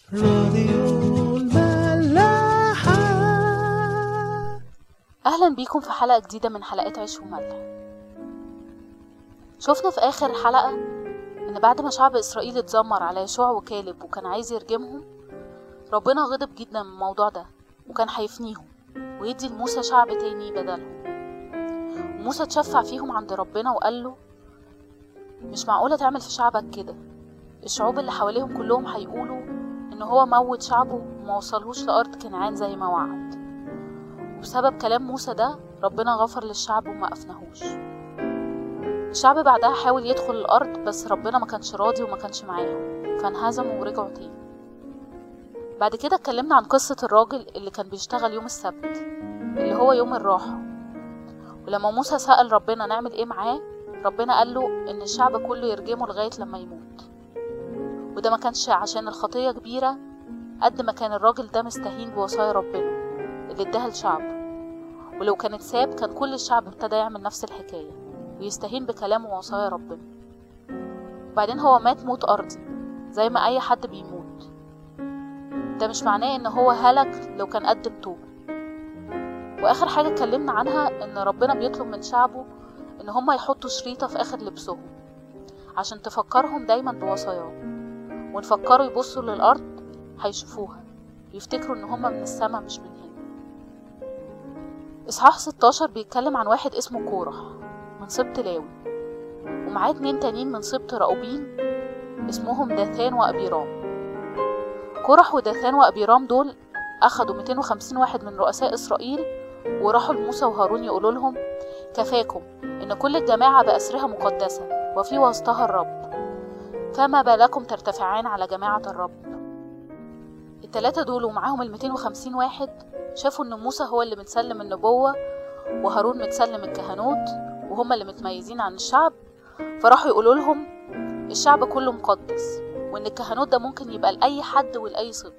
راديو الملاحة أهلا بيكم في حلقة جديدة من حلقات عيش وملح شفنا في آخر حلقة إن بعد ما شعب إسرائيل اتذمر على يشوع وكالب وكان عايز يرجمهم ربنا غضب جدا من الموضوع ده وكان هيفنيهم ويدي لموسى شعب تاني بدلهم وموسى اتشفع فيهم عند ربنا وقال له مش معقولة تعمل في شعبك كده الشعوب اللي حواليهم كلهم هيقولوا إن هو موت شعبه وما وصلهوش لأرض كنعان زي ما وعد وبسبب كلام موسى ده ربنا غفر للشعب وما أفنهوش الشعب بعدها حاول يدخل الأرض بس ربنا ما كانش راضي وما كانش معاهم فانهزموا ورجعوا تاني بعد كده اتكلمنا عن قصة الراجل اللي كان بيشتغل يوم السبت اللي هو يوم الراحة ولما موسى سأل ربنا نعمل ايه معاه ربنا قال له ان الشعب كله يرجمه لغاية لما يموت وده ما كانش عشان الخطية كبيرة قد ما كان الراجل ده مستهين بوصايا ربنا اللي اداها لشعبه ولو كانت ساب كان كل الشعب ابتدى يعمل نفس الحكاية ويستهين بكلام ووصايا ربنا وبعدين هو مات موت أرضي زي ما أي حد بيموت ده مش معناه إن هو هلك لو كان قدم توبة وآخر حاجة اتكلمنا عنها إن ربنا بيطلب من شعبه إن هما يحطوا شريطة في آخر لبسهم عشان تفكرهم دايما بوصاياه ونفكروا يبصوا للأرض هيشوفوها ويفتكروا إن هما من السما مش من هنا إصحاح 16 بيتكلم عن واحد اسمه كورح من سبط لاوي ومعاه اتنين تانيين من سبط راؤوبين اسمهم داثان وأبيرام كورح وداثان وأبيرام دول أخدوا 250 واحد من رؤساء إسرائيل وراحوا لموسى وهارون يقولوا لهم كفاكم إن كل الجماعة بأسرها مقدسة وفي وسطها الرب فما بالكم ترتفعان على جماعة الرب التلاتة دول ومعاهم ال 250 واحد شافوا إن موسى هو اللي متسلم النبوة وهارون متسلم الكهنوت وهما اللي متميزين عن الشعب فراحوا يقولوا لهم الشعب كله مقدس وإن الكهنوت ده ممكن يبقى لأي حد ولأي سبط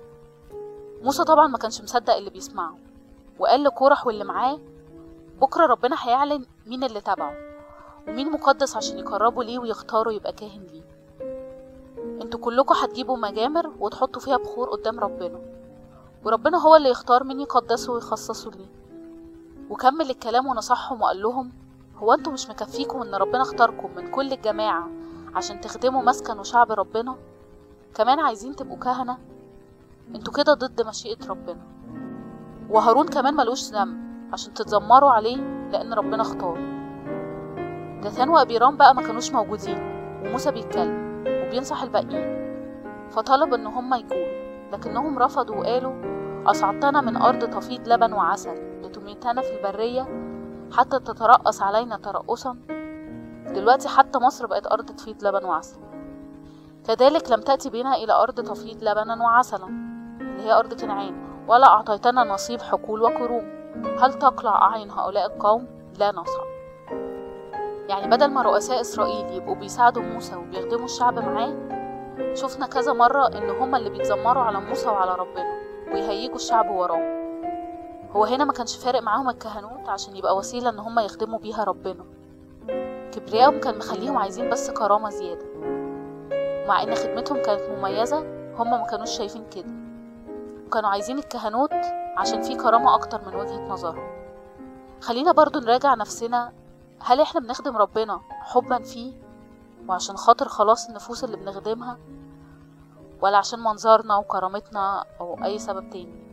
موسى طبعا ما كانش مصدق اللي بيسمعه وقال لكورح واللي معاه بكرة ربنا هيعلن مين اللي تبعه ومين مقدس عشان يقربوا ليه ويختاروا يبقى كاهن ليه انتوا كلكم هتجيبوا مجامر وتحطوا فيها بخور قدام ربنا وربنا هو اللي يختار مين يقدسه ويخصصه ليه وكمل الكلام ونصحهم وقال لهم هو انتوا مش مكفيكم ان ربنا اختاركم من كل الجماعة عشان تخدموا مسكن وشعب ربنا كمان عايزين تبقوا كهنة انتوا كده ضد مشيئة ربنا وهارون كمان ملوش ذنب عشان تتذمروا عليه لأن ربنا اختاره داثان وأبيرام بقى ما كانوش موجودين وموسى بيتكلم وبينصح الباقيين فطلب إن هما يجولوا لكنهم رفضوا وقالوا أصعدتنا من أرض تفيض لبن وعسل لتميتنا في البرية حتى تترأس علينا ترأسا دلوقتي حتى مصر بقت أرض تفيض لبن وعسل كذلك لم تأتي بنا إلى أرض تفيض لبنا وعسلا اللي هي أرض كنعان ولا أعطيتنا نصيب حقول وكروم هل تقلع أعين هؤلاء القوم؟ لا نصعد يعني بدل ما رؤساء إسرائيل يبقوا بيساعدوا موسى وبيخدموا الشعب معاه شفنا كذا مرة إن هما اللي بيتذمروا على موسى وعلى ربنا ويهيجوا الشعب وراه هو هنا ما كانش فارق معاهم الكهنوت عشان يبقى وسيلة إن هما يخدموا بيها ربنا كبريائهم كان مخليهم عايزين بس كرامة زيادة مع إن خدمتهم كانت مميزة هما ما كانوش شايفين كده وكانوا عايزين الكهنوت عشان في كرامة أكتر من وجهة نظرهم خلينا برضو نراجع نفسنا هل احنا بنخدم ربنا حبا فيه وعشان خاطر خلاص النفوس اللي بنخدمها ولا عشان منظرنا وكرامتنا أو أي سبب تاني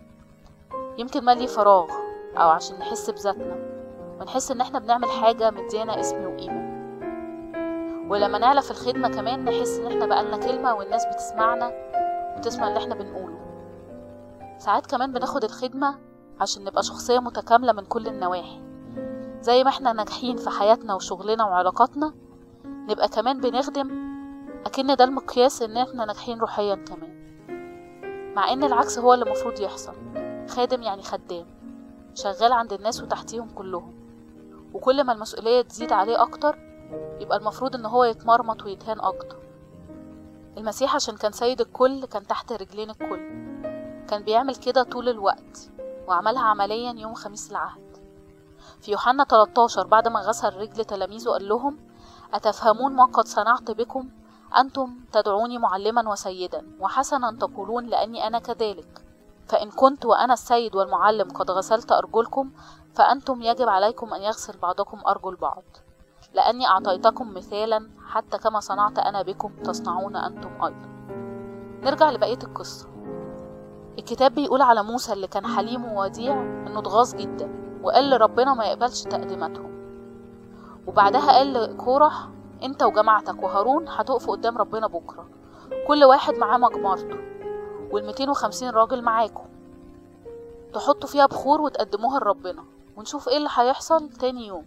يمكن مالي فراغ أو عشان نحس بذاتنا ونحس إن احنا بنعمل حاجة مديانا اسم وقيمة ولما نعلى في الخدمة كمان نحس إن احنا بقالنا كلمة والناس بتسمعنا وتسمع اللي احنا بنقوله ساعات كمان بناخد الخدمة عشان نبقى شخصية متكاملة من كل النواحي زي ما احنا ناجحين في حياتنا وشغلنا وعلاقاتنا نبقى كمان بنخدم أكن ده المقياس إن احنا ناجحين روحيا كمان مع إن العكس هو اللي المفروض يحصل خادم يعني خدام شغال عند الناس وتحتيهم كلهم وكل ما المسؤولية تزيد عليه أكتر يبقى المفروض إن هو يتمرمط ويتهان أكتر المسيح عشان كان سيد الكل كان تحت رجلين الكل كان بيعمل كده طول الوقت وعملها عمليا يوم خميس العهد في يوحنا 13 بعد ما غسل رجل تلاميذه قال لهم أتفهمون ما قد صنعت بكم أنتم تدعوني معلما وسيدا وحسنا تقولون لأني أنا كذلك فإن كنت وأنا السيد والمعلم قد غسلت أرجلكم فأنتم يجب عليكم أن يغسل بعضكم أرجل بعض لأني أعطيتكم مثالا حتى كما صنعت أنا بكم تصنعون أنتم أيضا نرجع لبقية القصة الكتاب بيقول على موسى اللي كان حليم ووديع إنه اتغاظ جدا وقال لربنا ما يقبلش تقديماتهم وبعدها قال لكورح انت وجماعتك وهارون هتقفوا قدام ربنا بكرة كل واحد معاه مجمرته والميتين وخمسين راجل معاكم تحطوا فيها بخور وتقدموها لربنا ونشوف ايه اللي هيحصل تاني يوم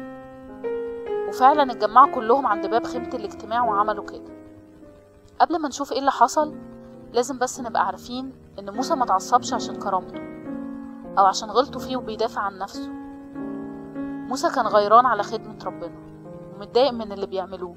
وفعلا اتجمعوا كلهم عند باب خيمة الاجتماع وعملوا كده قبل ما نشوف ايه اللي حصل لازم بس نبقى عارفين ان موسى ما تعصبش عشان كرامته او عشان غلطوا فيه وبيدافع عن نفسه موسى كان غيران على خدمة ربنا ومتضايق من اللي بيعملوه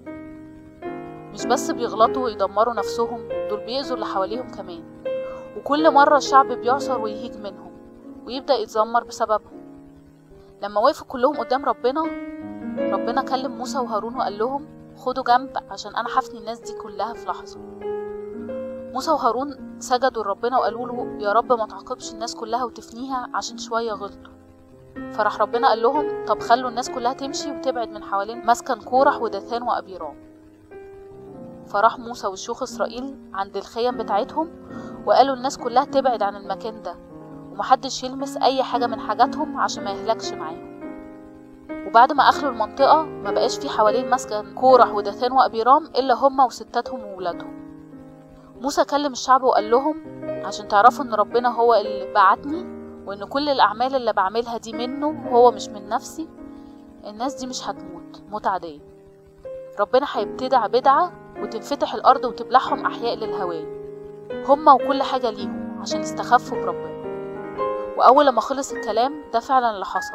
مش بس بيغلطوا ويدمروا نفسهم دول بيأذوا اللي حواليهم كمان وكل مرة الشعب بيعصر ويهيج منهم ويبدأ يتذمر بسببهم لما وقفوا كلهم قدام ربنا ربنا كلم موسى وهارون وقال لهم خدوا جنب عشان أنا حفني الناس دي كلها في لحظة موسى وهارون سجدوا لربنا وقالوا له يا رب ما تعاقبش الناس كلها وتفنيها عشان شوية غلطوا فراح ربنا قال لهم طب خلوا الناس كلها تمشي وتبعد من حوالين مسكن كورح وداثان وأبيرام فراح موسى وشيوخ إسرائيل عند الخيم بتاعتهم وقالوا الناس كلها تبعد عن المكان ده ومحدش يلمس أي حاجة من حاجاتهم عشان ما يهلكش معاهم وبعد ما أخلوا المنطقة ما بقاش في حوالين مسكن كورح وداثان وأبيرام إلا هما وستاتهم وولادهم موسى كلم الشعب وقال لهم عشان تعرفوا إن ربنا هو اللي بعتني وإن كل الأعمال اللي بعملها دي منه هو مش من نفسي الناس دي مش هتموت موت عادية ربنا هيبتدع بدعة وتنفتح الأرض وتبلعهم أحياء للهواء هما وكل حاجة ليهم عشان يستخفوا بربنا وأول لما خلص الكلام ده فعلا اللي حصل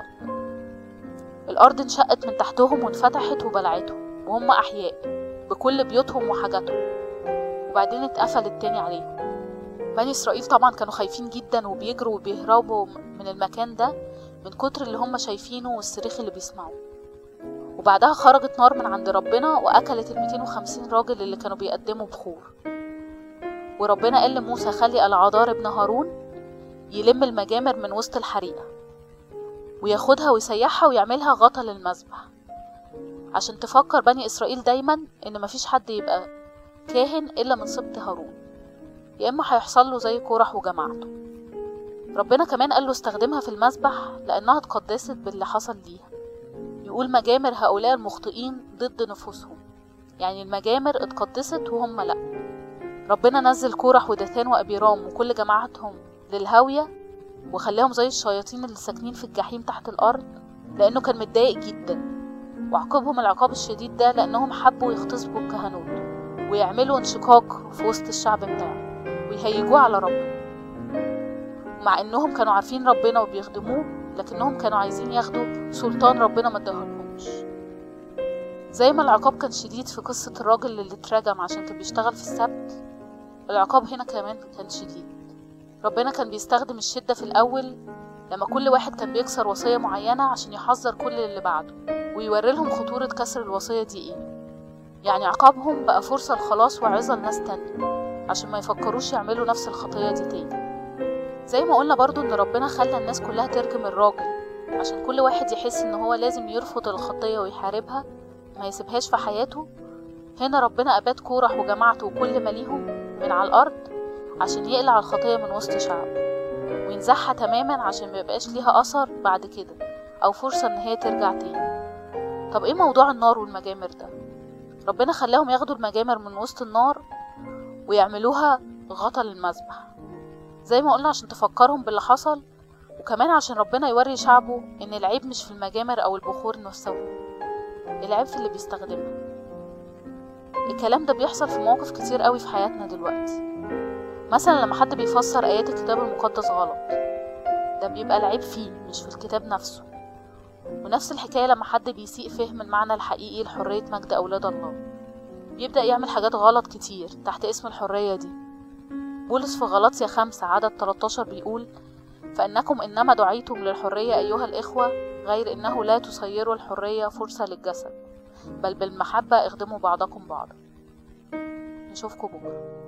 الأرض انشقت من تحتهم وانفتحت وبلعتهم وهم أحياء بكل بيوتهم وحاجاتهم وبعدين اتقفلت تاني عليهم بني إسرائيل طبعا كانوا خايفين جدا وبيجروا وبيهربوا من المكان ده من كتر اللي هم شايفينه والصريخ اللي بيسمعوه وبعدها خرجت نار من عند ربنا وأكلت ال 250 راجل اللي كانوا بيقدموا بخور وربنا قال لموسى خلي العذار ابن هارون يلم المجامر من وسط الحريقة وياخدها ويسيحها ويعملها غطا للمذبح عشان تفكر بني إسرائيل دايما إن مفيش حد يبقى كاهن إلا من سبط هارون يا إما هيحصل له زي كورح وجماعته ربنا كمان قال له استخدمها في المذبح لأنها اتقدست باللي حصل ليها يقول مجامر هؤلاء المخطئين ضد نفوسهم يعني المجامر اتقدست وهم لأ ربنا نزل كورح وداثان وأبيرام وكل جماعتهم للهاوية وخلاهم زي الشياطين اللي ساكنين في الجحيم تحت الأرض لأنه كان متضايق جدا وعقبهم العقاب الشديد ده لأنهم حبوا يغتصبوا الكهنوت ويعملوا انشقاق في وسط الشعب بتاعه ويهيجوه على ربنا مع انهم كانوا عارفين ربنا وبيخدموه لكنهم كانوا عايزين ياخدوا سلطان ربنا ما اداهولهمش زي ما العقاب كان شديد في قصة الراجل اللي اترجم عشان كان بيشتغل في السبت العقاب هنا كمان كان شديد ربنا كان بيستخدم الشدة في الأول لما كل واحد كان بيكسر وصية معينة عشان يحذر كل اللي بعده ويوري لهم خطورة كسر الوصية دي ايه يعني عقابهم بقى فرصة لخلاص وعظة لناس تانية عشان ما يفكروش يعملوا نفس الخطية دي تاني زي ما قلنا برضو ان ربنا خلى الناس كلها ترجم الراجل عشان كل واحد يحس ان هو لازم يرفض الخطية ويحاربها ما يسيبهاش في حياته هنا ربنا أباد كورح وجماعته وكل ما ليهم من على الأرض عشان يقلع الخطية من وسط شعبه وينزعها تماما عشان ما يبقاش ليها أثر بعد كده أو فرصة إن هي ترجع تاني طب إيه موضوع النار والمجامر ده؟ ربنا خلاهم ياخدوا المجامر من وسط النار ويعملوها غطا للمذبح زي ما قلنا عشان تفكرهم باللي حصل وكمان عشان ربنا يوري شعبه ان العيب مش في المجامر او البخور نفسهم العيب في اللي بيستخدمها الكلام ده بيحصل في مواقف كتير قوي في حياتنا دلوقتي مثلا لما حد بيفسر ايات الكتاب المقدس غلط ده بيبقى العيب فيه مش في الكتاب نفسه ونفس الحكاية لما حد بيسيء فهم المعنى الحقيقي لحرية مجد أولاد الله بيبدأ يعمل حاجات غلط كتير تحت اسم الحرية دي بولس في غلطية خمسة عدد 13 بيقول فإنكم إنما دعيتم للحرية أيها الإخوة غير إنه لا تصيروا الحرية فرصة للجسد بل بالمحبة اخدموا بعضكم بعضا نشوفكم بكرة